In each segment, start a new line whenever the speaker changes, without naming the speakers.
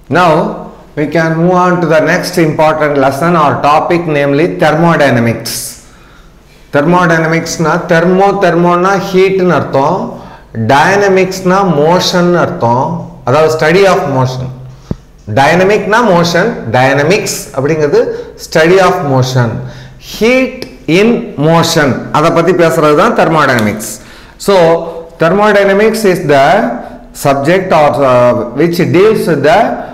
Now we can move on to the next important lesson or topic namely thermodynamics. தெர்மோடைனமிக்ஸ்னா thermo தெர்மோனா ஹீட்னு அர்த்தம் டைனமிக்ஸ்னா மோஷன் அர்த்தம் அதாவது ஸ்டடி ஆஃப் மோஷன் டைனமிக்னா மோஷன் டைனமிக்ஸ் அப்படிங்கிறது study of motion heat in motion அதை பற்றி பேசுறது தான் thermodynamics so thermodynamics is the subject or which deals with the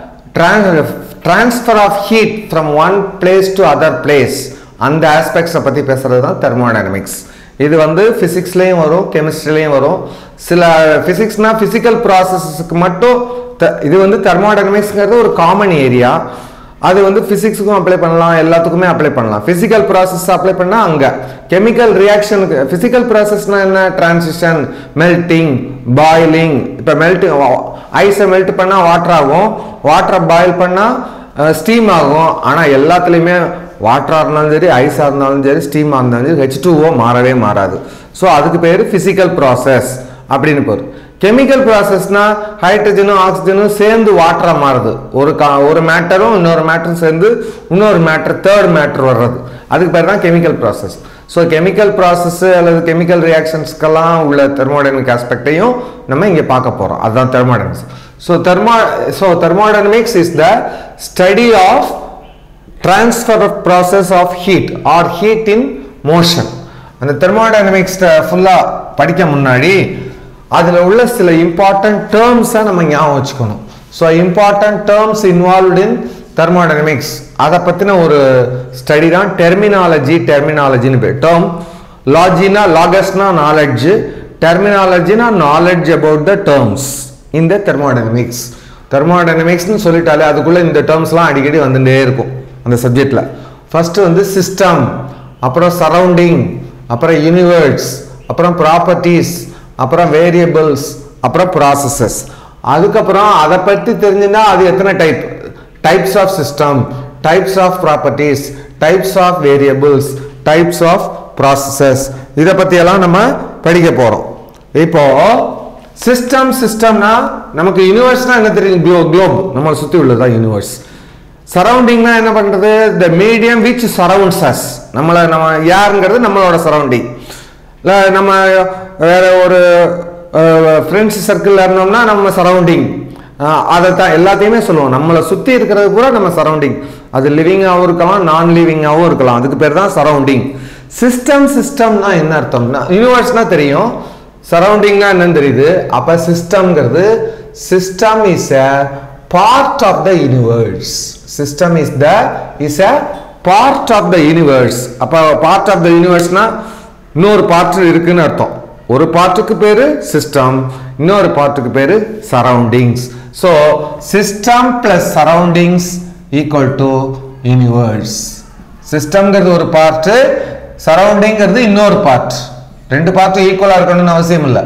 transfer of heat from one place to other place அந்த ஆஸ்பெக்ட்ஸை பற்றி பேசுறது தான் தெர்மோடைனமிக்ஸ் இது வந்து ஃபிசிக்ஸ்லேயும் வரும் கெமிஸ்ட்ரிலையும் வரும் சில ஃபிசிக்ஸ்னால் ஃபிசிக்கல் ப்ராசஸஸ்க்கு மட்டும் த- இது வந்து தெர்மோடைனமிக்ஸ்ங்கிறது ஒரு காமன் ஏரியா அது வந்து ஃபிசிக்ஸுக்கும் அப்ளை பண்ணலாம் எல்லாத்துக்குமே அப்ளை பண்ணலாம் ஃபிசிக்கல் ப்ராசஸ் அப்ளை பண்ணால் அங்கே கெமிக்கல் ரியாக்ஷனுக்கு ஃபிசிக்கல் ப்ராசஸ்னா என்ன டிரான்சிஷன் மெல்ட்டிங் பாயிலிங் இப்போ மெல்ட் ஐஸை மெல்ட் பண்ணால் வாட்டர் ஆகும் வாட்டரை பாயில் பண்ணால் ஸ்டீம் ஆகும் ஆனால் எல்லாத்துலேயுமே வாட்டராக இருந்தாலும் சரி ஐஸாக இருந்தாலும் சரி ஸ்டீமாக இருந்தாலும் சரி ஹெச் டூஓ மாறவே மாறாது ஸோ அதுக்கு பேர் ஃபிசிக்கல் ப்ராசஸ் அப்படின்னு பேர் கெமிக்கல் ப்ராசஸ்னா ஹைட்ரஜனும் ஆக்சிஜனும் சேர்ந்து வாட்டராக மாறுது ஒரு கா ஒரு மேட்டரும் இன்னொரு மேட்டரும் சேர்ந்து இன்னொரு மேட்டர் தேர்ட் மேட்டர் வர்றது அதுக்கு பேர் தான் chemical process so chemical process அல்லது கெமிக்கல் ரியாக்ஷன்ஸ்க்கெல்லாம் உள்ள தெர்மோடைனமிக் ஆஸ்பெக்டையும் நம்ம இங்கே பார்க்க போகிறோம் அதுதான் thermodynamics so thermo so thermodynamics is the study of transfer of process of heat or heat in motion அந்த தெர்மோடைனமிக்ஸ் ஃபுல்லாக படிக்க முன்னாடி அதில் உள்ள சில இம்பார்ட்டன்ட் டேர்ம்ஸை நம்ம ஞாபகம் வச்சுக்கணும் so important terms involved in thermodynamics அதை பற்றின ஒரு ஸ்டடி தான் டெர்மினாலஜி டெர்மினாலஜின்னு பேர் டேர்ம் லாஜினா லாகஸ்னா நாலெட்ஜ் டெர்மினாலஜினா நாலெட்ஜ் அபவுட் த டேர்ம்ஸ் இந்த தெர்மோடைனமிக்ஸ் தெர்மோடைனமிக்ஸ்னு சொல்லிட்டாலே அதுக்குள்ளே இந்த டேர்ம்ஸ்லாம் அடிக்கடி வந்துட்டே இருக்கும் அந்த சப்ஜெக்டில் ஃபஸ்ட்டு வந்து சிஸ்டம் அப்புறம் சரௌண்டிங் அப்புறம் யூனிவர்ஸ் அப்புறம் ப்ராப்பர்ட்டிஸ் அப்புறம் வேரியபிள்ஸ் அப்புறம் ப்ராசஸஸ் அதுக்கப்புறம் அதை பற்றி தெரிஞ்சுன்னா அது எத்தனை type types of system types of properties types of variables types of processes இதை பற்றியெல்லாம் நம்ம படிக்க போகிறோம் இப்போ சிஸ்டம் சிஸ்டம்னா நமக்கு யூனிவர்ஸ்னா என்ன தெரியும் குளோ குளோப் நம்மளை சுற்றி உள்ளதுதான் யூனிவர்ஸ் சரௌண்டிங்னா என்ன பண்றது the medium which surrounds us நம்மளை நம்ம யாருங்கிறது நம்மளோட சரௌண்டிங் இல்லை நம்ம வேற ஒரு ஃப்ரெண்ட்ஸ் சர்க்கிளில் இருந்தோம்னா நம்ம சரௌண்டிங் அதை தான் எல்லாத்தையுமே சொல்லுவோம் நம்மளை சுற்றி இருக்கிறது பூரா நம்ம சரௌண்டிங் அது லிவிங்காகவும் இருக்கலாம் நான் லிவிங்காகவும் இருக்கலாம் அதுக்கு பேர் தான் சரௌண்டிங் சிஸ்டம் சிஸ்டம்னா என்ன அர்த்தம்னா யூனிவர்ஸ்னா தெரியும் சரௌண்டிங்னா என்னன்னு தெரியுது அப்போ சிஸ்டம்ங்கிறது system is a part of the universe system is the is a part of the universe அப்போ பார்ட் ஆஃப் த யூனிவர்ஸ்னா இன்னொரு பார்ட் இருக்குன்னு அர்த்தம் ஒரு பார்ட்டுக்கு பேரு சிஸ்டம் இன்னொரு பார்ட்டுக்கு பேரு surroundings so system plus surroundings equal to universe சிஸ்டம்ங்கிறது ஒரு பார்ட்டு சரௌண்டிங்கிறது இன்னொரு பார்ட் ரெண்டு பார்ட்டும் ஈக்குவலாக இருக்கணும்னு அவசியம் இல்லை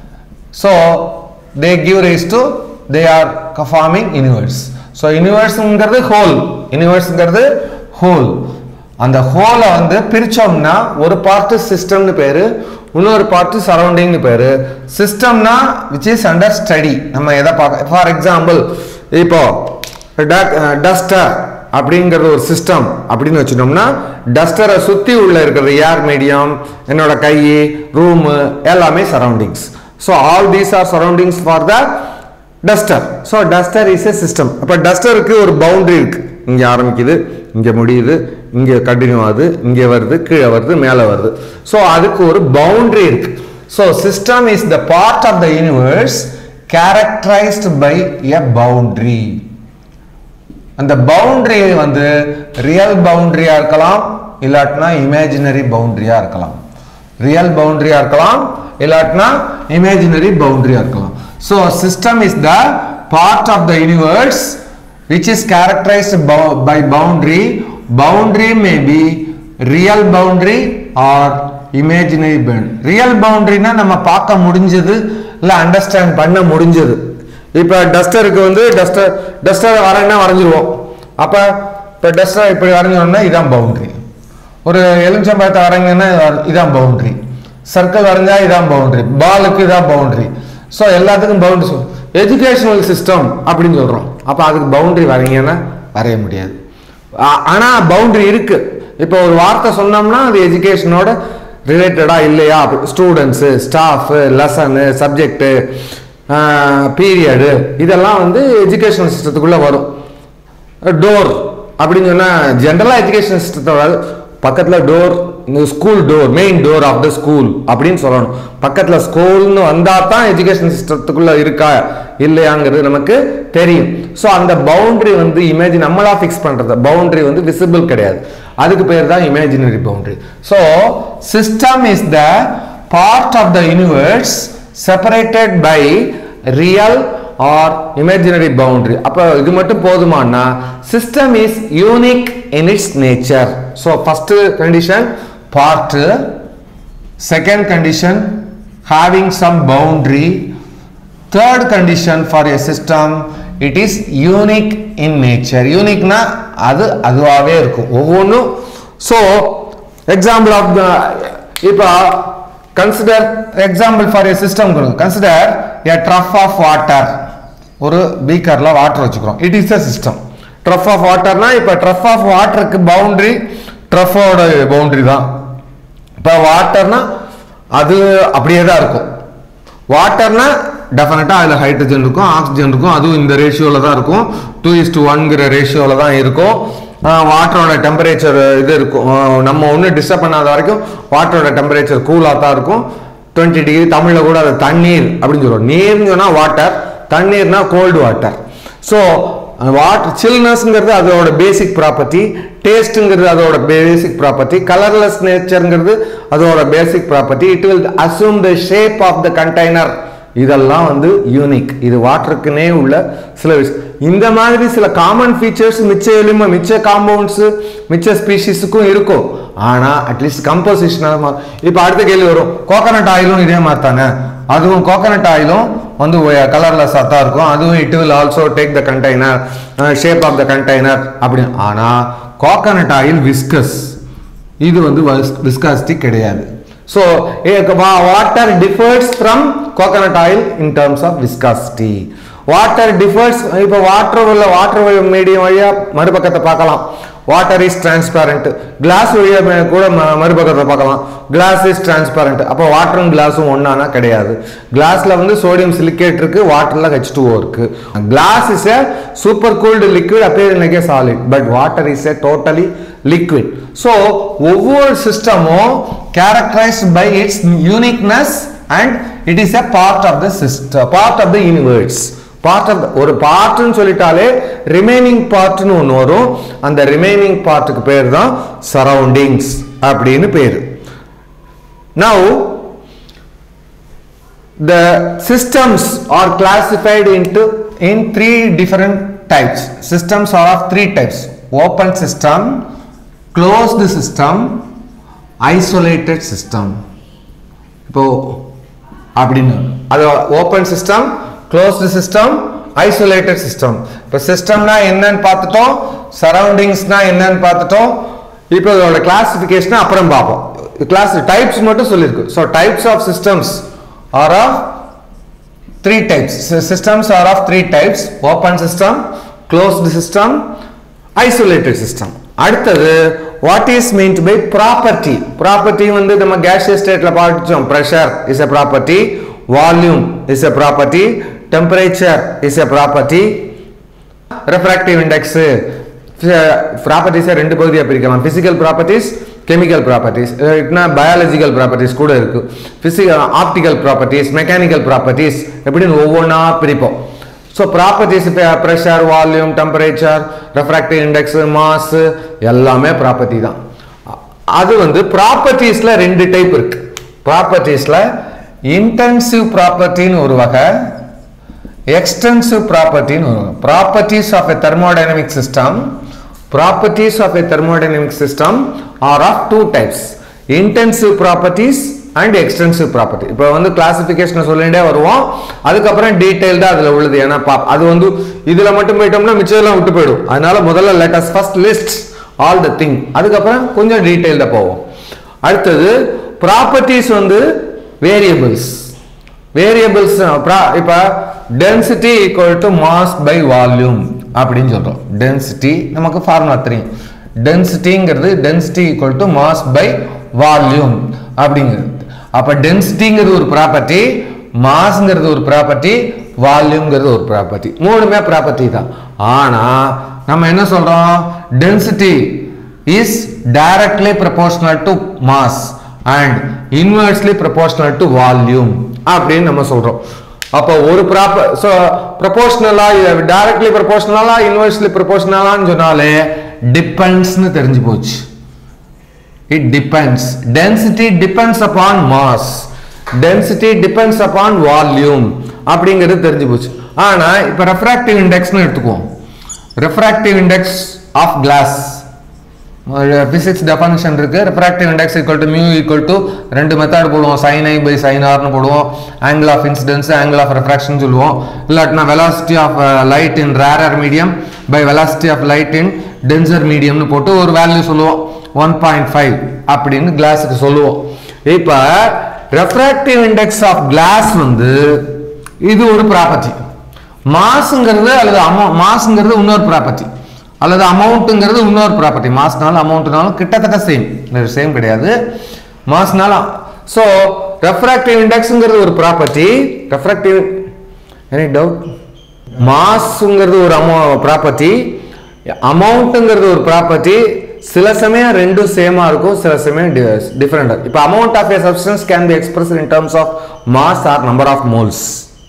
so they give rise to they are forming universe so யூனிவர்ஸுங்கிறது ஹோல் யூனிவர்ஸுங்கிறது ஹோல் அந்த ஹோலை வந்து பிரிச்சோம்னா ஒரு பார்ட்டு சிஸ்டம்னு பேரு இன்னொரு பார்ட்டு சரௌண்டிங்னு பேரு சிஸ்டம்னா விச் இஸ் அண்டர் ஸ்டடி நம்ம எதை பார்க்க ஃபார் எக்ஸாம்பிள் இப்போ டஸ்டர் அப்படிங்கிறது ஒரு சிஸ்டம் அப்படின்னு வச்சுட்டோம்னா டஸ்டரை சுற்றி உள்ள இருக்கிறது ஏர் மீடியம் என்னோட கை ரூமு எல்லாமே surroundings so all these are surroundings for the duster so duster is a system அப்போ டஸ்டருக்கு ஒரு பவுண்டரி இருக்கு இங்கே ஆரம்பிக்குது இங்கே முடியுது இங்கே கண்டினியூ ஆகுது இங்கே வருது கீழே வருது மேலே வருது ஸோ அதுக்கு ஒரு பவுண்டரி இருக்கு so system is the part of the universe characterised by a boundary அந்த பவுண்டரி வந்து ரியல் பவுண்டரியா இருக்கலாம் இல்லாட்டினா இமேஜினரி பவுண்டரியா இருக்கலாம் ரியல் பவுண்டரியா இருக்கலாம் இல்லாட்டினா இமேஜினரி பவுண்டரியா இருக்கலாம் so system is the part of the universe which is characterized bou- by boundary boundary may be real boundary or imaginary boundary real boundaryனா நம்ம பார்க்க முடிஞ்சது இல்லை அண்டர்ஸ்டாண்ட் பண்ண முடிஞ்சது இப்போ டஸ்டருக்கு வந்து டஸ்டர் டஸ்டர் வரைன்னா வரைஞ்சிருவோம் அப்போ இப்போ டஸ்டர் இப்படி வரைஞ்சோம்னா இதான் பவுண்டரி ஒரு எலுமிச்சம்பழத்தை வரைங்கன்னா இதான் பவுண்டரி சர்க்கிள் வரைஞ்சா இதான் பவுண்டரி பாலுக்கு இதான் பவுண்டரி ஸோ எல்லாத்துக்கும் பவுண்டரி சொல் எஜுகேஷனல் சிஸ்டம் அப்படின்னு சொல்கிறோம் அப்போ அதுக்கு பவுண்டரி வரைங்கன்னா வரைய முடியாது ஆ- ஆனா பவுண்டரி இருக்கு இப்போ ஒரு வார்த்தை சொன்னோம்னா அது எஜுகேஷனோட ரிலேட்டடா இல்லையா students staff lesson subject period இதெல்லாம் வந்து எஜுகேஷனல் சிஸ்டத்துக்குள்ள வரும் டோர் அப்படின்னு சொன்னா ஜென்ரலா எஜுகேஷன் சிஸ்டத்தோட பக்கத்துல டோர் இந்த school door main door of the school அப்படின்னு சொல்லணும் பக்கத்துல ஸ்கூல்னு வந்தா தான் எஜுகேஷன் சிஸ்டத்துக்குள்ள இருக்கா இல்லையாங்கிறது நமக்கு தெரியும் ஸோ அந்த பவுண்டரி வந்து இமேஜ் நம்மளா ஃபிக்ஸ் பண்றது பவுண்டரி வந்து விசிபிள் கிடையாது அதுக்கு பேர் தான் imaginary boundary so system is the part of the universe separated by real or imaginary boundary அப்போ இது மட்டும் போதுமானா system is unique in its nature so first condition part second condition having some boundary third condition for a system it is unique in nature யூனிக்னா அது அதுவாகவே இருக்கும் ஒவ்வொன்றும் so example of the இப்போ consider example for a system consider a trough of water ஒரு பீக்கர்ல water வச்சுக்கிறோம் it is a system trough of வாட்டர்னா இப்போ ட்ரஃப் ஆஃப் வாட்டருக்கு பவுண்டரி ட்ரஃபோட பவுண்டரி தான் இப்போ வாட்டர்னா அது அப்படியே தான் இருக்கும் வாட்டர்னா டெஃபினட்டாக அதில் ஹைட்ரஜன் இருக்கும் ஆக்சிஜன் இருக்கும் அதுவும் இந்த ரேஷியோவில் தான் இருக்கும் டூ இஸ் டு ஒன்கிற ரேஷியோவில் தான் இருக்கும் வாட்டரோட டெம்பரேச்சர் இது இருக்கும் ஆஹ் நம்ம ஒன்றும் டிஸ்டர்ப் பண்ணாத வரைக்கும் வாட்டரோட டெம்பரேச்சர் கூலாக தான் இருக்கும் டுவெண்ட்டி டிகிரி தமிழில் கூட அது தண்ணீர் அப்படின்னு சொல்லுவோம் நீர்னு சொன்னால் வாட்டர் தண்ணீர்னா கோல்டு வாட்டர் ஸோ வாட்டர் சில்னஸ்ங்கிறது அதோட பேசிக் ப்ராப்பர்ட்டி டேஸ்ட்டுங்கிறது அதோட பேசிக் ப்ராப்பர்ட்டி கலர்லெஸ் நேச்சருங்கிறது அதோட basic property it will assume the shape of the container இதெல்லாம் வந்து யூனிக் இது வாட்டருக்குனே உள்ள சில விஷயம் இந்த மாதிரி சில காமன் ஃபீச்சர்ஸ் மிச்ச எலிம மிச்ச காம்பவுண்ட்ஸ் மிச்ச ஸ்பீஷிஸுக்கும் இருக்கும் ஆனா அட்லீஸ்ட் கம்போசிஷனாக இப்போ அடுத்த கேள்வி வரும் கோகனட் ஆயிலும் இதே மாதிரி தானே அதுவும் கோகனட் ஆயிலும் வந்து கலர்லெஸ்ஸாக தான் இருக்கும் அதுவும் it will also take the container shape of the container அப்படின்னு ஆனா கோகனட் ஆயில் விஸ்கஸ் இது வந்து விஸ்காசிட்டி கிடையாது so water differs from coconut oil in terms of viscosity water differs இப்போ வாட்டர் உள்ள வாட்டர் மீடியம் வழியா மறுபக்கத்தை பார்க்கலாம் வாட்டர் இஸ் டிரான்ஸ்பேரண்ட் கிளாஸ் வழியா ம- கூட ம- மறுபக்கத்தை பார்க்கலாம் கிளாஸ் இஸ் டிரான்ஸ்பேரண்ட் அப்போ வாட்டரும் கிளாஸும் ஒன்னானா கிடையாது கிளாஸ்ல வந்து சோடியம் சிலிக்கேட் இருக்கு வாட்டர்ல ஹெச் டூ இருக்கு glass is a super cooled liquid appear like a solid but water is a totally liquid so ஒவ்வொரு சிஸ்டமும் characterised by its uniqueness and it is a part of the system part of the universe part of ஒரு பார்ட்னு சொல்லிட்டாலே remaining பார்ட்னு ஒன்று வரும் அந்த remaining பார்ட்டுக்கு பேர் தான் surroundings அப்படின்னு பேர் now the systems are classified into in three different types systems are of three types open system closed system isolated system இப்போ அப்படின்னு அது open system closed system isolated system இப்போ சிஸ்டம்னா என்னன்னு பார்த்துட்டோம் சரௌண்டிங்ஸ்னா என்னன்னு பார்த்துட்டோம் இப்போ இதோட கிளாசிஃபிகேஷன் அப்புறம் பார்ப்போம் கிளாஸ் டைப்ஸ் மட்டும் சொல்லியிருக்கு so types of systems are of three types S- systems are of three types open system closed system isolated system அடுத்தது what is meant by property property வந்து நம்ம கேஷியஸ் ஸ்டேட்ல படிச்சோம் pressure is a property volume is a property temperature is a property refractive index ப்ராப்பர்ட்டிஸை ரெண்டு பகுதியாக பிரிக்கலாம் physical properties chemical properties இல்லைனா பயாலஜிக்கல் ப்ராப்பர்ட்டிஸ் கூட இருக்கு physical optical properties mechanical properties எப்படின்னு ஒவ்வொன்றா பிரிப்போம் so properties pressure volume temperature refractive index mass எல்லாமே ப்ராப்பர்ட்டி தான் அ- அது வந்து ப்ராப்பர்ட்டிஸில் ரெண்டு டைப் இருக்கு ப்ராப்பர்ட்டிஸில் இன்டென்சிவ் ப்ராப்பர்ட்டின்னு ஒரு வகை எக்ஸ்டென்சிவ் ப்ராப்பர்ட்டின்னு வரும் properties of a thermodynamic system properties of a thermodynamic system are of two types intensive properties and extensive property இப்போ வந்து கிளாசிஃபிகேஷன் சொல்லிட்டே வருவோம் அதுக்கப்புறம் டீடைல்டாக அதில் உள்ளது ஏன்னா பா அது வந்து இதில் மட்டும் போயிட்டோம்னா மிச்சதெல்லாம் விட்டு போயிடும் அதனால முதல்ல let's first list all the thing அதுக்கப்புறம் கொஞ்சம் டீடைல்டாக போவோம் அடுத்தது ப்ராப்பர்ட்டிஸ் வந்து வேரியபிள்ஸ் வேரியபிள்ஸ் இப்போ density equal to mass by volume அப்படின்னு சொல்கிறோம் டென்சிட்டி நமக்கு ஃபார்முலா தெரியும் டென்சிட்டிங்கிறது density equal to mass by volume அப்படிங்கிறது அப்போ டென்சிட்டிங்கிறது ஒரு ப்ராப்பர்ட்டி மாஸ்ங்கிறது ஒரு ப்ராப்பர்ட்டி வால்யூம்ங்கிறது ஒரு ப்ராப்பர்ட்டி மூணுமே ப்ராப்பர்ட்டி தான் ஆனால் நம்ம என்ன சொல்கிறோம் density is directly proportional to mass and inversely proportional to volume அப்படின்னு நம்ம சொல்கிறோம் அப்போ ஒரு ப்ராப்பர் ஸோ ப்ரொபோஷனலா டைரக்ட்லி ப்ரொபோஷனலா இன்வெர்ஸ்லி ப்ரொபோஷனலான்னு சொன்னாலே டிபெண்ட்ஸ்னு தெரிஞ்சு போச்சு it depends density depends upon mass density depends upon volume அப்படிங்கிறது தெரிஞ்சு போச்சு ஆனா இப்போ ரெஃப்ராக்டிவ் இண்டெக்ஸ்னு எடுத்துக்குவோம் refractive index of glass physics definition இருக்கு refractive index equal to mu equal to ரெண்டு மெத்தட் போடுவோம் சைன் ஐ பை சைன் ஆர்னு போடுவோம் angle of incidence angle of refraction சொல்லுவோம் இல்லாட்டினா velocity of light in rarer medium by velocity of light in denser மீடியம்னு போட்டு ஒரு வேல்யூ சொல்லுவோம் ஒன் பாயிண்ட் ஃபைவ் அப்படின்னு கிளாஸுக்கு சொல்லுவோம் இப்போ ரெஃப்ராக்டிவ் இண்டெக்ஸ் ஆஃப் கிளாஸ் வந்து இது ஒரு ப்ராப்பர்ட்டி மாசுங்கிறது அல்லது அமௌ மாசுங்கிறது இன்னொரு ப்ராப்பர்ட்டி அல்லது அமௌண்ட்டுங்கிறது இன்னொரு ப்ராப்பர்ட்டி மாஸ்னாலும் அமௌண்ட்னாலும் கிட்டத்தட்ட சேம் சேம் கிடையாது மாஸ்னாலும் ஸோ ரெஃப்ராக்டிவ் இண்டெக்ஸுங்கிறது ஒரு ப்ராப்பர்ட்டி ரெஃப்ராக்டிவ் எனி டவுட் மாஸுங்கிறது ஒரு அமௌ ப்ராப்பர்ட்டி அமௌண்ட்டுங்கிறது ஒரு ப்ராப்பர்ட்டி சில சமயம் ரெண்டும் சேமா இருக்கும் சில சமயம் டிஃப்ரெண்டாக இப்போ amount of a substance can be express in terms of mass or number of moles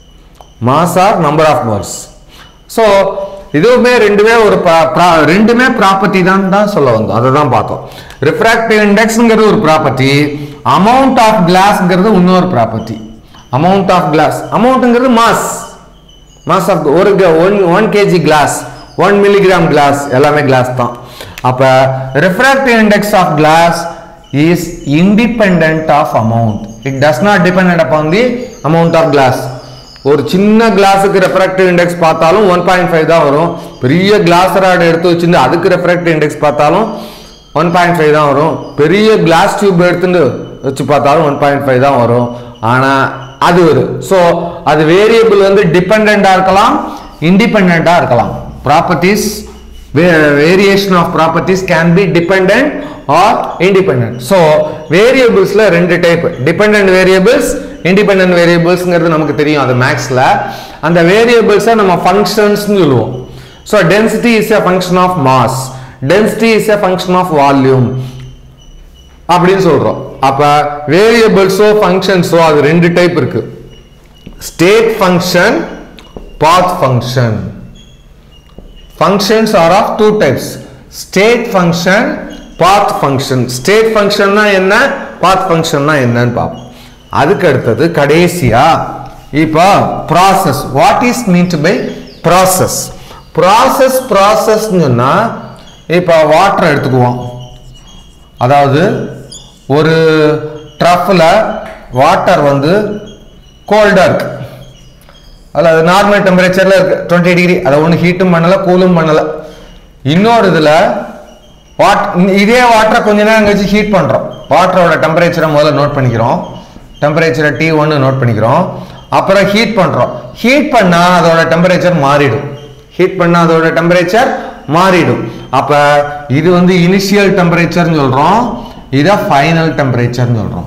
mass or number of moles so இதுவுமே ரெண்டுமே ஒரு pra- pra- ரெண்டுமே ப்ராப்பர்ட்டி தான் தான் சொல்ல வந்தோம் அதை தான் பார்த்தோம் ரிஃப்ராக்டிவ் இண்டெக்ஸ்ங்கிறது ஒரு ப்ராப்பர்ட்டி அமௌண்ட் ஆஃப் கிளாஸ்ங்கிறது இன்னொரு ப்ராப்பர்ட்டி அமௌண்ட் ஆஃப் கிளாஸ் அமௌண்ட்டுங்கிறது மாஸ் மாஸ் ஆஃப் ஒரு one one KG glass one milligram glass எல்லாமே கிளாஸ் தான் அப்போ refractive index of glass is independent of amount it does not depend upon the amount of glass ஒரு சின்ன கிளாஸுக்கு refractive index பார்த்தாலும் one point five தான் வரும் பெரிய கிளாஸ் ராட் எடுத்து வச்சிருந்து அதுக்கு ரெஃப்ராக்டிவ் இண்டெக்ஸ் பார்த்தாலும் ஒன் பாயிண்ட் ஃபைவ் தான் வரும் பெரிய கிளாஸ் டியூப் எடுத்துட்டு வச்சு பார்த்தாலும் ஒன் பாயிண்ட் ஃபைவ் தான் வரும் ஆனால் அது வரும் ஸோ அது வேரியபிள் வந்து டிபெண்ட்டாக இருக்கலாம் இண்டிபெண்ட்டாக இருக்கலாம் properties variation of properties can be depend or independent so வேரியபிள்ஸில் ரெண்டு டைப் டிபெண்ட் வேரியபிள்ஸ் இண்டிபெண்ட் வேரியபிள்ஸ்ங்கிறது நமக்கு தெரியும் அது மேக்ஸில் அந்த வேரியபிள்ஸை நம்ம ஃபங்க்ஷன்ஸ்னு சொல்லுவோம் so density is a function of mass density is a function of volume அப்படின்னு சொல்றோம் அப்ப வேரியபிள்ஸோ ஃபங்க்ஷன்ஸோ அது ரெண்டு டைப் இருக்கு state function path function functions are of two types state function path function state ஃபங்க்ஷன்னா என்ன பாத் ஃபங்க்ஷன்னா என்னன்னு பார்ப்போம் அதுக்கு அடுத்தது கடைசியா இப்போ process what is meant by process process ப்ராசஸ்ன்னு சொன்னா இப்போ வாட்டர் எடுத்துக்குவோம் அதாவது ஒரு ட்ரஃபில் வாட்டர் வந்து கோல்டாக இருக்கு அதாவது நார்மல் டெம்பரேச்சரில் இருக்கு டுவெண்ட்டி டிகிரி அதை ஒன்றும் ஹீட்டும் பண்ணலை கூலும் பண்ணலை இன்னொரு இதில் வாட் இதே வாட்டரை கொஞ்ச நேரம் கழிச்சு ஹீட் பண்ணுறோம் வாட்டரோட டெம்பரேச்சரை முதல்ல நோட் பண்ணிக்கிறோம் டெம்பரேச்சரை டி ஒன்று நோட் பண்ணிக்கிறோம் அப்புறம் ஹீட் பண்ணுறோம் ஹீட் பண்ணால் அதோட டெம்பரேச்சர் மாறிடும் ஹீட் பண்ணால் அதோட டெம்பரேச்சர் மாறிடும் அப்போ இது வந்து இனிஷியல் டெம்பரேச்சர்னு சொல்கிறோம் இதை ஃபைனல் டெம்பரேச்சர்னு சொல்கிறோம்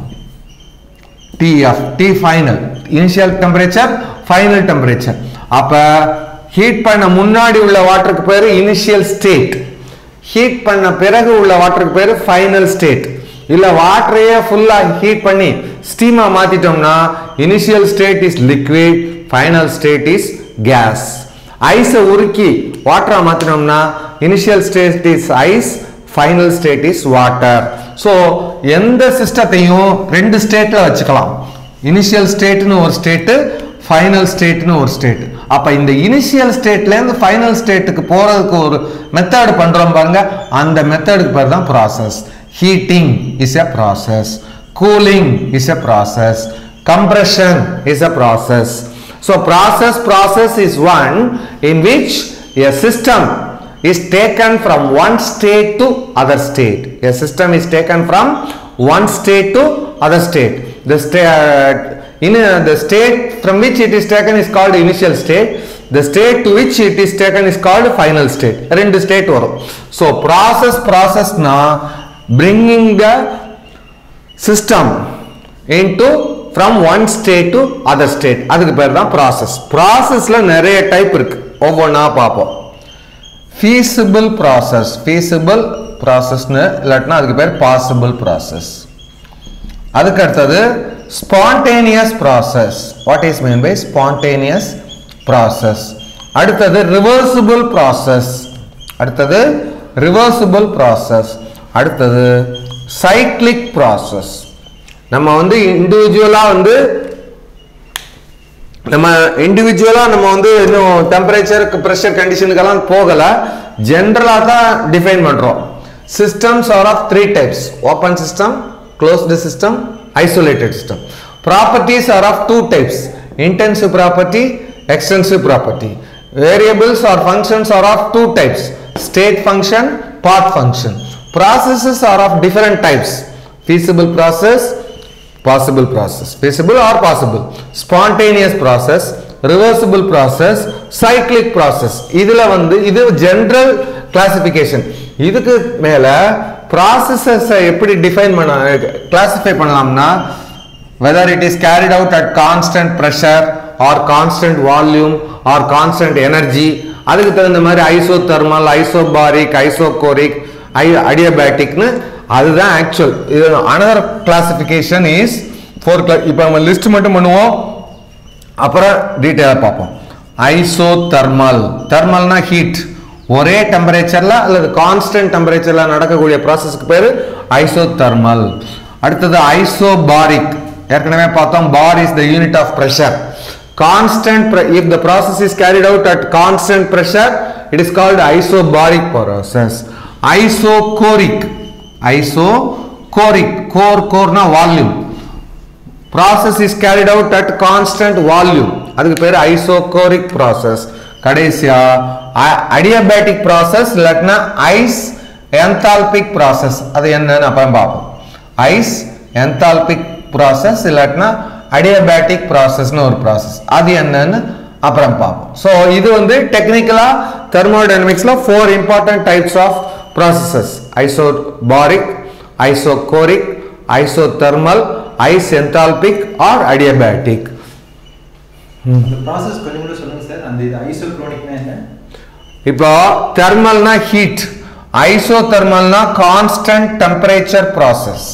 TF T final initial temperature final temperature அப்ப ஹீட் பண்ண முன்னாடி உள்ள வாட்டருக்கு பேரு இனிஷியல் ஸ்டேட் ஹீட் பண்ண பிறகு உள்ள வாட்டருக்கு பேரு ஃபைனல் ஸ்டேட் இல்ல வாட்டரையே ஃபுல்லா ஹீட் பண்ணி ஸ்டீமா மாத்திட்டோம்னா initial state is liquid final state is gas ஐஸை உருக்கி வாட்டரா மாத்தினோம்னா initial state is ice final state is water so எந்த சிஸ்டத்தையும் ரெண்டு ஸ்டேட்ல வச்சுக்கலாம் இனிஷியல் ஸ்டேட்னு ஒரு ஸ்டேட்டு ஃபைனல் ஸ்டேட்னு ஒரு ஸ்டேட் அப்ப இந்த இனிஷியல் ஸ்டேட்ல இருந்து ஃபைனல் ஸ்டேட்டுக்கு போறதுக்கு ஒரு மெத்தட் பண்றோம் பாருங்க அந்த மெத்தடுக்கு பேர் தான் process heating is a process cooling is a process compression is a process so process process is one in which a system is taken from one state to other state a system is taken from one state to other state the state in uh, the state from which it is taken is called initial state the state to which it is taken is called final state ரெண்டு state வரும் so process processனா bringing the system into from one state to other state அதுக்கு பேர் தான் process processல நிறைய type இருக்கு ஒவ்வொன்றா பார்ப்போம் feasible process feasible processனு இல்லாட்டினா அதுக்கு பேர் possible process அதுக்கு அடுத்தது spontaneous process what is mean by spontaneous process அடுத்தது reversible process அடுத்தது reversible process அடுத்தது cyclic process நம்ம வந்து இண்டிவிஜுவலா வந்து நம்ம இண்டிவிஜுவலா நம்ம வந்து இன்னும் டெம்பரேச்சர் ப்ரெஷர் கண்டிஷனுக்கெல்லாம் போகல ஜென்ரலா தான் டிஃபைன் பண்றோம் systems are of three types open system closed system isolated system properties are of two types intensive property extensive property variables are functions are of two types state function path function processes are of different types feasible process possible process feasible or possible spontaneous process reversible process cyclic process இதுல வந்து இது general classification இதுக்கு மேல processes எப்படி define பண்ண classify பண்ணலாம்னா whether it is carried out at constant pressure or constant volume or constant energy அதுக்கு தகுந்த மாதிரி ஐசோதெர்மல் ஐசோபாரிக் ஐசோகோரிக் அடியபேட்டிக்னு அதுதான் ஆக்சுவல் இது அனதர் கிளாசிஃபிகேஷன் இஸ் ஃபோர் இப்போ நம்ம லிஸ்ட் மட்டும் பண்ணுவோம் அப்புறம் டீட்டெயிலாக பார்ப்போம் ஐசோ தெர்மல் தெர்மல்னா ஹீட் ஒரே டெம்பரேச்சர்ல அல்லது கான்ஸ்டன்ட் டெம்பரேச்சர்ல நடக்கக்கூடிய ப்ராசஸ்க்கு பேர் ஐசோ தெர்மல் அடுத்தது ஐசோபாரிக் ஏற்கனவே பார்த்தோம் bar is the unit of pressure constant if the process is carried out at constant pressure it is called isobaric process isochoric isochoric கோர் கோர்னா volume process is carried out at constant volume அதுக்கு பேர் isochoric process கடைசியா adiabatic process இல்லாட்டினா isenthalpic process அது என்னன்னு அப்புறம் பார்ப்போம் ஐஸ் என்தால்பிக் process இல்லாட்டினா அடியபேட்டிக் processனு ஒரு process அது என்னன்னு அப்புறம் பார்ப்போம் ஸோ இது வந்து டெக்னிக்கலா தெர்மோடைனமிக்ஸ்ல four important types of processes isobaric isochoric isothermal isenthalpic or adiabatic
அந்த ப்ராசஸ் கொஞ்சம் கூட சொல்லுங்க சார் அந்த இது ஐசோக்ரோனிக்னா என்ன
இப்போ தெர்மல்னா ஹீட் ஐசோதெர்மல்னா கான்ஸ்டன்ட் டெம்பரேச்சர் ப்ராசஸ்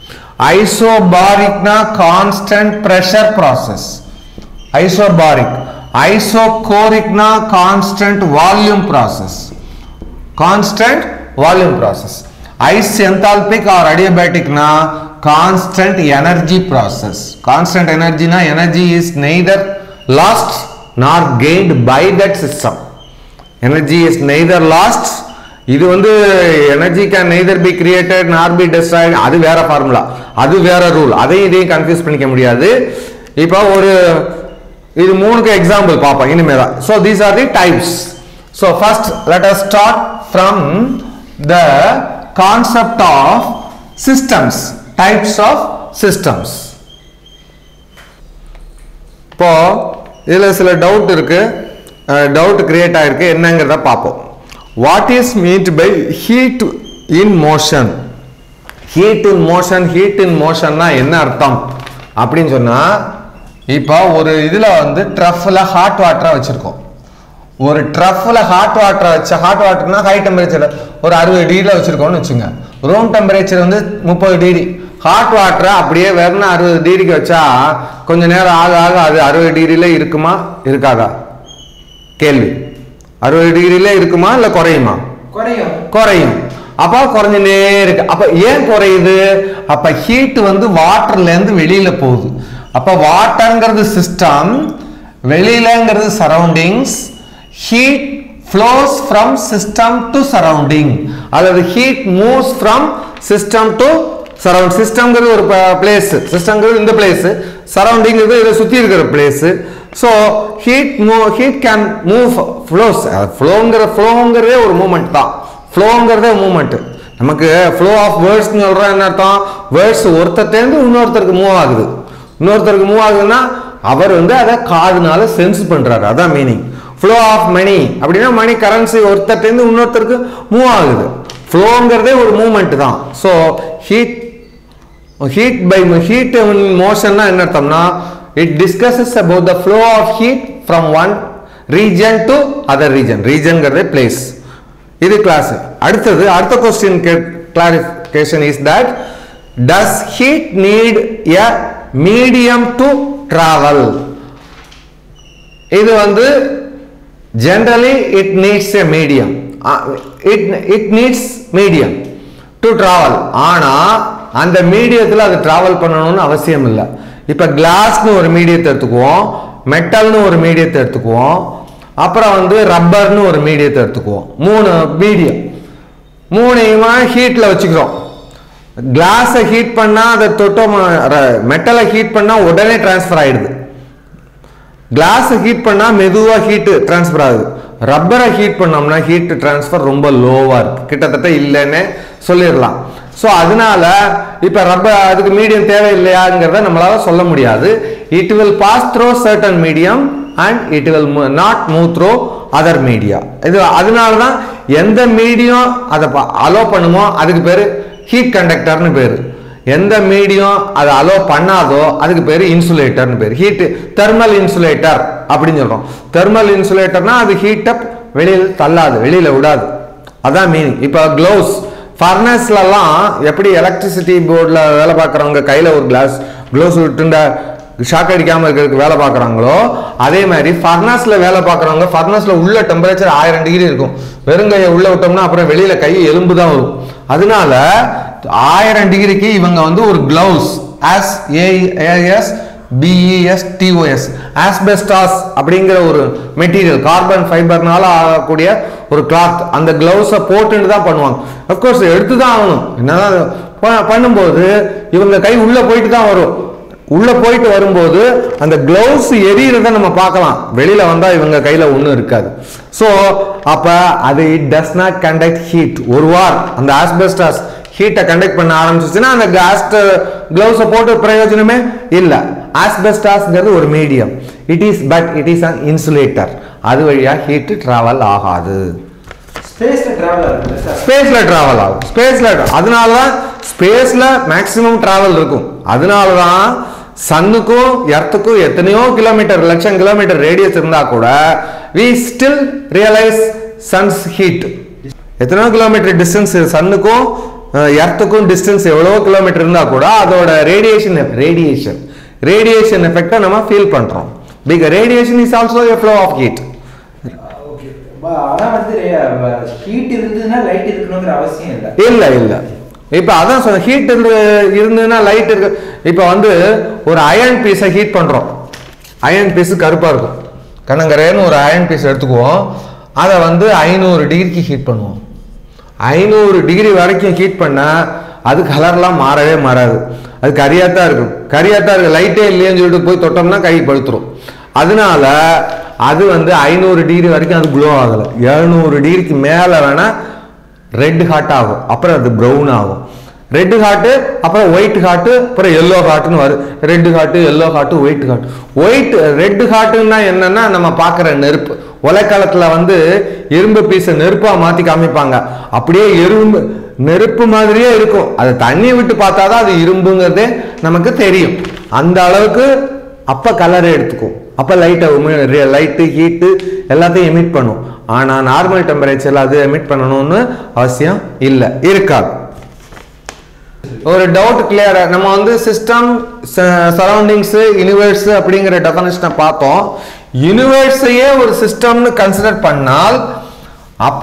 ஐசோபாரிக்னா கான்ஸ்டன்ட் ப்ரெஷர் ப்ராசஸ் ஐசோபாரிக் ஐசோகோரிக்னா constant volume process constant volume process isenthalpic or அடியபேட்டிக்னா கான்ஸ்டன்ட் எனர்ஜி ப்ராசஸ் கான்ஸ்டன்ட் எனர்ஜினா energy is neither lost nor gained by that system energy is neither lost இது வந்து energy can neither be created nor be destroyed அது வேற formula அது வேற rule அதையும் இதையும் கன்ஃபியூஸ் பண்ணிக்க முடியாது இப்போ ஒரு இது மூணுக்கு எக்ஸாம்பிள் பார்ப்போம் இனிமே தான் so these are the types so first let us start from the concept of systems types of systems இப்போ இதில் சில டவுட் இருக்கு டவுட் கிரியேட் ஆயிருக்கு என்னங்கிறத பார்ப்போம் what is meant by heat in motion heat in motion heat in மோஷன்னா என்ன அர்த்தம் அப்படின்னு சொன்னா இப்போ ஒரு இதில் வந்து ட்ரஃபில் ஹாட் வாட்டரை வச்சுருக்கோம் ஒரு ட்ரஃபில் ஹாட் வாட்டரை வச்சு ஹாட் வாட்டர்னா ஹை டெம்பரேச்சர் ஒரு அறுபது டிகிரியில் வச்சுருக்கோம்னு வச்சுங்க ரூம் டெம்பரேச்சர் வந்து முப்பது டிகிரி ஹாட் வாட்டரை அப்படியே வெறும் அறுபது டிகிரிக்கு வச்சா கொஞ்ச நேரம் ஆக ஆக அது அறுபது டிகிரியில இருக்குமா இருக்காதா கேள்வி அறுபது டிகிரியில இருக்குமா இல்லை குறையுமா
குறையும்
குறையும் அப்போ குறைஞ்சுனே இருக்கு அப்ப ஏன் குறையுது அப்ப ஹீட் வந்து வாட்டர்ல இருந்து வெளியில போகுது அப்ப வாட்டர்ங்கிறது சிஸ்டம் வெளியிலங்கிறது surroundings heat flows from system to surrounding அல்லது heat moves from system to surround சிஸ்டம்ங்கிறது ஒரு பிளேஸ் சிஸ்டம்ங்கிறது இந்த பிளேஸ் சரௌண்டிங்கிறது இதை சுத்தி இருக்கிற place so heat move heat can move flows ஃப்ளோங்கிற ஃப்ளோங்கிறதே ஒரு மூமெண்ட் தான் ஃப்ளோங்கிறதே மூமெண்ட் நமக்கு ஃப்ளோ ஆஃப் வேர்ட்ஸ்னு சொல்கிறோம் என்ன அர்த்தம் வேர்ட்ஸ் ஒருத்தர்ட்டேருந்து இன்னொருத்தருக்கு மூவ் ஆகுது இன்னொருத்தருக்கு மூவ் ஆகுதுன்னா அவர் வந்து அதை காதுனால சென்ஸ் பண்றாரு அதான் மீனிங் ஃப்ளோ ஆஃப் மணி அப்படின்னா மணி கரன்சி ஒருத்தர்ட்டேருந்து இன்னொருத்தருக்கு மூவ் ஆகுது ஃப்ளோங்கிறதே ஒரு மூமெண்ட் தான் so heat heat by heat மோஷன்னா என்ன அர்த்தம்னா it discusses about the flow of heat from one region to other region ரீஜன்ங்கிறதே பிளேஸ் இது கிளாஸ் அடுத்தது அடுத்த question clarification is that does heat need a medium to travel இது வந்து generally it needs a medium it it needs medium to travel ஆனா அந்த மீடியத்தில் அது டிராவல் பண்ணணும்னு அவசியம் இல்லை இப்போ கிளாஸ்னு ஒரு மீடியத்தை எடுத்துக்குவோம் மெட்டல்னு ஒரு மீடியத்தை எடுத்துக்குவோம் அப்புறம் வந்து ரப்பர்னு ஒரு மீடியத்தை எடுத்துக்குவோம் மூணு மீடியம் மூணையுமா ஹீட்டில் வச்சுக்கிறோம் கிளாஸை ஹீட் பண்ணால் அதை தொட்டோம் மெட்டலை ஹீட் பண்ணால் உடனே டிரான்ஸ்ஃபர் ஆயிடுது கிளாஸை ஹீட் பண்ணால் மெதுவாக ஹீட்டு டிரான்ஸ்ஃபர் ஆகுது ரப்பரை ஹீட் பண்ணோம்னா ஹீட் டிரான்ஸ்ஃபர் ரொம்ப லோவாக இருக்கு கிட்டத்தட்ட இல்லைன்னு சொல்லிடலாம் ஸோ அதனால இப்போ ரப்பர் அதுக்கு மீடியம் தேவையில்லையாங்கிறத நம்மளால சொல்ல முடியாது it will pass through certain medium and it will not move through other media இது அதனால தான் எந்த மீடியம் அதை அலோ பண்ணுமோ அதுக்கு பேர் ஹீட் கண்டக்டர்னு பேர் எந்த மீடியம் அதை அலோ பண்ணாதோ அதுக்கு பேர் இன்சுலேட்டர்னு பேர் ஹீட் தெர்மல் இன்சுலேட்டர் அப்படின்னு சொல்றோம் தெர்மல் இன்சுலேட்டர்னா அது ஹீட் அப் வெளியில் தள்ளாது வெளியில விடாது அதான் மீனிங் இப்போ க்ளவுஸ் ஃபர்னஸ்லலாம் எப்படி எலக்ட்ரிசிட்டி போர்டில் வேலை பார்க்குறவங்க கையில் ஒரு கிளாஸ் க்ளவுஸ் விட்டுண்ட ஷாக் அடிக்காமல் இருக்கிறதுக்கு வேலை பார்க்குறாங்களோ அதே மாதிரி ஃபர்னஸில் வேலை பார்க்குறவங்க ஃபர்னஸில் உள்ள டெம்பரேச்சர் ஆயிரம் டிகிரி இருக்கும் வெறுங்கையை உள்ள விட்டோம்னா அப்புறம் வெளியில் கை எலும்பு தான் வரும் அதனால ஆயிரம் டிகிரிக்கு இவங்க வந்து ஒரு gloves as A S B E S T O S asbestos அப்படிங்கிற ஒரு மெட்டீரியல் கார்பன் ஃபைபர்னால ஆகக்கூடிய ஒரு கிளாத் அந்த கிளவுஸை போட்டுட்டு தான் பண்ணுவாங்க அஃப்கோர்ஸ் எடுத்து தான் ஆகணும் என்னதான் ப- பண்ணும்போது இவங்க கை உள்ள போயிட்டு தான் வரும் உள்ள போயிட்டு வரும்போது அந்த கிளவுஸ் எரியறத நம்ம பார்க்கலாம் வெளியில வந்தா இவங்க கையில ஒண்ணும் இருக்காது ஸோ அப்ப அது it does not conduct heat ஒரு வார் அந்த ஆஸ்பெஸ்டாஸ் ஹீட்டை கண்டக்ட் பண்ண ஆரம்பிச்சிச்சுன்னா அந்த காஸ்ட் கிளவுஸை போட்டு பிரயோஜனமே இல்லை ஆஸ்பெஸ்டாஸ்ங்கிறது ஒரு medium it is but it is an insulator அது வழியா ஹீட் டிராவல் ஆகாது
ஸ்பேஸ்ல டிராவல் ஆகுது சார்
ஸ்பேஸ்ல டிராவல் ஆகும் ஸ்பேஸ்ல அதனால தான் ஸ்பேஸ்ல மேக்ஸிமம் டிராவல் இருக்கும் அதனால தான் சன்னுக்கும் எர்த்துக்கும் எத்தனையோ கிலோமீட்டர் லட்சம் கிலோமீட்டர் ரேடியஸ் இருந்தா கூட we still realise sun's heat எத்தனையோ கிலோமீட்டர் டிஸ்டன்ஸ் சன்னுக்கும் எர்த்துக்கும் டிஸ்டன்ஸ் எவ்வளோ கிலோமீட்டர் இருந்தா கூட அதோட ரேடியேஷன் ரேடியேஷன் ரேடியேஷன் எஃபெக்டை நம்ம ஃபீல் பண்றோம் big radiation is also a flow of heat
okay ஆனா வந்து ஹீட் இருந்ததுன்னா லைட் இருக்கணுங்கிற அவசியம் இல்லை
இல்ல இல்ல இப்ப அதான் சொன்ன ஹீட் இருந்து இருந்ததுன்னா லைட் இருக்கு இப்ப வந்து ஒரு அயன் பீஸை ஹீட் பண்றோம் அயன் பீஸ் கருப்பா இருக்கும் கண்ணங்கரேன்னு ஒரு அயன் பீஸ் எடுத்துக்குவோம் அதை வந்து ஐநூறு டிகிரிக்கு ஹீட் பண்ணுவோம் ஐநூறு டிகிரி வரைக்கும் ஹீட் பண்ணா அது கலர்லாம் மாறவே மாறாது அது கரியா தான் இருக்கும் கரியா தான் இருக்கு லைட்டே இல்லையேன்னு சொல்லிட்டு போய் தொட்டோம்னா கை படுத்துரும் அதனால அது வந்து ஐநூறு டிகிரி வரைக்கும் அது க்ளோ ஆகலை எழுநூறு டிகிரிக்கு மேலே வேணா ரெட் ஹாட் ஆகும் அப்புறம் அது ப்ரௌன் ஆகும் ரெட் ஹாட்டு அப்புறம் ஒயிட் ஹாட்டு அப்புறம் எல்லோ ஹாட்டுன்னு வரும் red hot yellow hot white hot white red ஹாட்டுன்னா என்னன்னா நம்ம பார்க்குற நெருப்பு ஒலைக்காலத்தில் வந்து இரும்பு பீஸை நெருப்பாக மாற்றி காமிப்பாங்க அப்படியே எறும்பு நெருப்பு மாதிரியே இருக்கும் அது தண்ணி விட்டு பார்த்தாதான் அது இரும்புங்கிறதே நமக்கு தெரியும் அந்த அளவுக்கு அப்போ கலரை எடுத்துக்கும் அப்போ லைட்டை லைட்டு ஹீட்டு எல்லாத்தையும் எமிட் பண்ணும் ஆனால் நார்மல் டெம்பரேச்சரில் அது எமிட் பண்ணணும்னு அவசியம் இல்லை இருக்காது ஒரு டவுட் கிளியர் நம்ம வந்து சிஸ்டம் சரௌண்டிங்ஸ் யூனிவர்ஸ் அப்படிங்கிற டெஃபனிஷனை பார்த்தோம் யூனிவர்ஸையே ஒரு சிஸ்டம்னு கன்சிடர் பண்ணால் அப்ப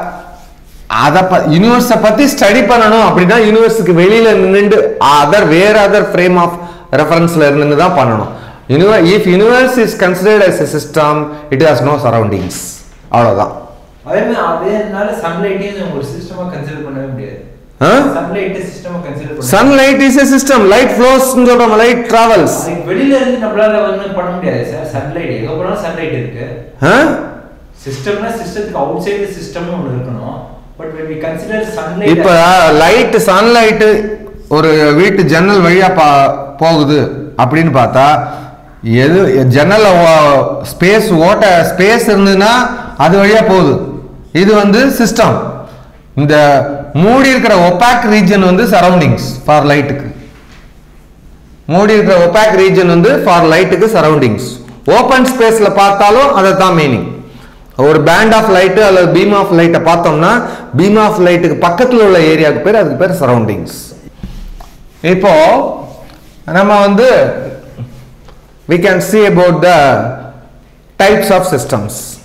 அதை ப யூனிவர்ஸை பத்தி ஸ்டடி பண்ணணும் அப்படின்னா யூனிவர்ஸுக்கு வெளியில நின்று அதர் வேற அதர் ஃப்ரேம் ஆஃப் ரெஃபரன்ஸ்ல இருந்து தான் பண்ணணும் யூனிவர் if universe is considered as a system it has no surroundings அவ்வளவுதான்
அதே மாதிரி அதேனால சன்லைட்டையும் ஒரு சிஸ்டமா கன்சிடர் பண்ணவே முடியாது
ஆ?
சன்லைட் சிஸ்டமா கன்சிடர் பண்ண
sunlight is a system light flows சொல்றோம் லைட் டிராவல்ஸ்
அதுக்கு வெளியில இருந்து நம்மளால வந்து பண்ண முடியாது சார் சன்லைட் எங்க போனாலும் சன்லைட் இருக்கு சிஸ்டம்னா சிஸ்டத்துக்கு அவுட் சைடு சிஸ்டம்னு ஒன்று இருக்கணும் but when we consider sunlight
இப்ப லைட் சன்லைட் ஒரு வீட்டு ஜன்னல் வழியா பா போகுது அப்படின்னு பார்த்தா எது ஜன்னல் ஸ்பேஸ் ஓட்ட ஸ்பேஸ் இருந்ததுன்னா அது வழியா போகுது இது வந்து சிஸ்டம் இந்த மூடி இருக்கிற ஒபாக் ரீஜன் வந்து சரௌண்டிங்ஸ் ஃபார் லைட்டுக்கு மூடி இருக்கிற ஒபாக் ரீஜன் வந்து ஃபார் லைட்டுக்கு சரௌண்டிங்ஸ் ஓப்பன் ஸ்பேஸ்ல பார்த்தாலும் அதை தான் மீனிங் ஒரு பேண்ட் ஆஃப் லைட்டு அல்லது பீம் ஆஃப் லைட்டை பார்த்தோம்னா பீம் ஆஃப் லைட்டுக்கு பக்கத்தில் உள்ள ஏரியாவுக்கு பேர் அதுக்கு பேர் சரௌண்டிங்ஸ் இப்போ நம்ம வந்து we can see about the types of systems